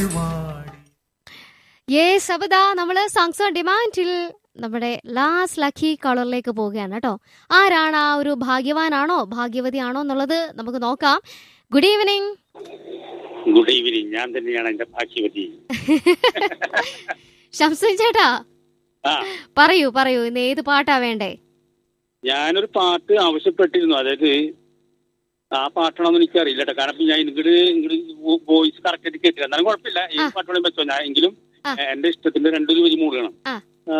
Yes അപ്പൊ ദാ നമ്മള് സോങ്സ് ഓൺ ഡിമാൻഡിൽ നമ്മുടെ ലാസ്റ്റ് ലക്കി കളറിലേക്ക് പോവുകയാണ് കേട്ടോ ആരാണ് ആ ഒരു ഭാഗ്യവാനാണോ ഭാഗ്യവതിയാണോ എന്നുള്ളത് നമുക്ക് നോക്കാം ഗുഡ് ഈവനിങ് ഗുഡ് ഈവനിങ് ഞാൻ തന്നെയാണ് എന്റെ ഭാഗ്യവതി ഷംസുൻ ചേട്ടാ ആ പറയൂ പറയൂ ഇന്ന് ഏത് പാട്ടാ വേണ്ടേ ഞാനൊരു പാട്ട് ആവശ്യപ്പെട്ടിരുന്നു അതായത് ആ പാട്ടാണെന്ന് എനിക്ക് അറിയില്ല കേട്ടോ കാരണം ഇപ്പൊ ഞാൻ ഇങ്ങോട്ട് ഇങ്ങോട്ട് വോയിസ് കറക്റ്റ് ആയിട്ട് കേട്ടില്ല എന്നാലും കുഴപ്പമില്ല ഏത് ആ. പാട്ടുകളും വെച്ചോ ഞാൻ എങ്കിലും ആ. എന്റെ ഇഷ്ടത്തിന്റെ രണ്ടൊരു വരി മൂടണം ആ.